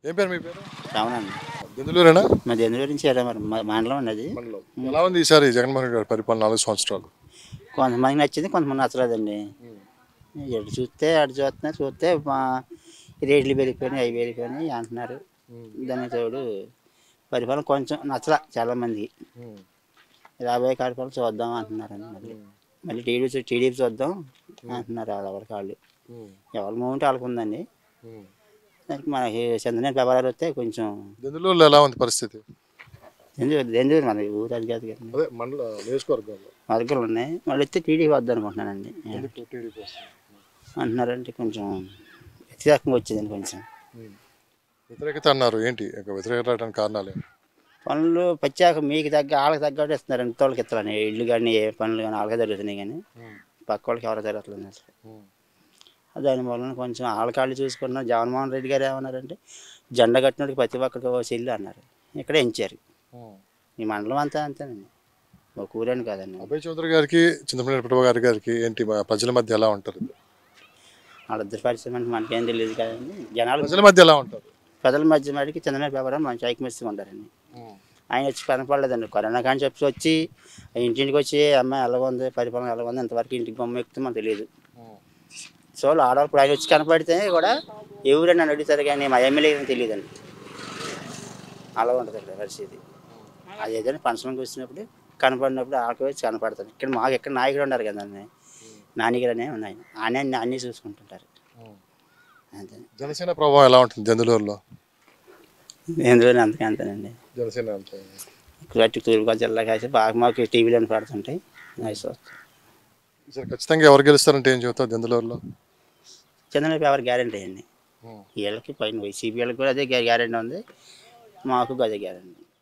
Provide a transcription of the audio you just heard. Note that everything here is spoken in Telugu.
ఏం పేరు మీ పేరు అవునండి దెందులూరేనా మా జనవరి నుంచి ఎలా మరి మా మండలం ఉన్నది మండలం ఎలా ఉంది ఈసారి జగన్మోహన్ రెడ్డి గారి పరిపాలన నాలుగు సంవత్సరాలు కొంతమంది నచ్చింది కొంతమంది నచ్చలేదండి ఎటు చూస్తే అటు చూస్తున్నా చూస్తే మా రేట్లు పెరిగిపోయినాయి అవి పెరిగిపోయినాయి అంటున్నారు దానికి తోడు పరిపాలన కొంచెం నచ్చల చాలా మందికి రాబోయే కార్యక్రమాలు చూద్దాం అంటున్నారండి మళ్ళీ మళ్ళీ టీడీపీ టీడీపీ చూద్దాం అంటున్నారు వాళ్ళ కాళ్ళు ఎవరి మూమెంట్ వాళ్ళకు ఉందండి దానికి మనకి చంద్రనేని పెబరాలు వస్తే కొంచెం దెందులూరులో ఎలా ఉంది పరిస్థితి ఎందుకు ఎందుకు మన ఊరు అది కాదు కదా అదే మండల నియోజకవర్గంలో మార్గాలు ఉన్నాయి మళ్ళీ వస్తే టీడీపీ వద్దు అనుకుంటున్నానండి టీడీపీ వస్తుంది. అంటున్నారంటే కొంచెం వ్యతిరేకంగా వచ్చిందండి కొంచెం వ్యతిరేకత అన్నారు ఏంటి ఇక వ్యతిరేకత రావడానికి కారణాలు ఏంటి? పనులు పచ్చాక మీకు తగ్గ వాళ్ళకి తగ్గట్టు ఇస్తున్నారు ఇంత వాళ్ళకి ఇస్తారని ఇల్లు కానీ ఏ పనులు కానీ వాళ్ళకే జరుగుతున్నాయి కానీ పక్క వాళ్ళకి ఎవరో జరగట్లేదు అసలు దాని వలన కొంచెం ఆళ్ళకాళ్ళు చూసుకున్న జగన్మోహన్ రెడ్డి గారు ఏమన్నారంటే జెండా కట్టినోడికి ప్రతి ఒక్కరికి ఓ చెల్లి అన్నారు ఇక్కడ ఎంచారు ఈ మండలం అంతా అంతేనండి ఒక ఊరని కాదండి అభయ్ చౌదరి గారికి చింతమనేని ప్రభు గారి గారికి ఏంటి మా ప్రజల మధ్య ఎలా ఉంటారు వాళ్ళిద్దరు పరిచయం అంటే మనకేం తెలియదు కదండి జనాలు ప్రజల మధ్య ఎలా ఉంటారు ప్రజల మధ్య మడికి చంద్రబాబు పేపర్ మంచి ఐకమత్యంగా ఉంటారండి ఆయన వచ్చి కనపడలేదండి కరోనా కానీ చెప్పి వచ్చి ఇంటింటికి వచ్చి అమ్మాయి ఎలా ఉంది పరిపాలన ఎలా ఉంది ఇంతవరకు ఇంటికి బొమ్మ ఎక్కుతుంది మనకు తెలియదు సో ఆడవాళ్ళు ఇప్పుడు ఆయన వచ్చి కనపడితే కూడా ఎవరైనా నన్ను అడుగుతారు కానీ మా ఎమ్మెల్యే తెలియదండి అలా ఉంటుందండి పరిస్థితి అది ఏదైనా ఫంక్షన్కి వచ్చినప్పుడు కనపడినప్పుడు ఆళ్ళకి వచ్చి కనపడతాను ఇక్కడ మాకు ఇక్కడ నాయకుడు ఉన్నారు కదండి నాన్నగారనే ఉన్నాయి ఆయన అన్నీ చూసుకుంటుంటారు అంతే జనసేన ప్రభావం ఎలా ఉంటుంది దెందులూరులో ఎందులో అంతకే అంతేనండి జనసేన అంటే గట్టి తూర్పుగోదావరి జిల్లా కాసి బాగా మాకు టీవీలో పడుతుంటాయి నైస్ ఈసారి ఖచ్చితంగా ఎవరు గెలుస్తారంటే ఏం చెబుతావు దెందులూరులో చంద్రబాబు ఎవరు గ్యారంటీ అండి వీళ్ళకి పైన వైసీపీ వాళ్ళకి కూడా అదే గ్యారంటీ ఉంది మాకు అదే గ్యారంటీ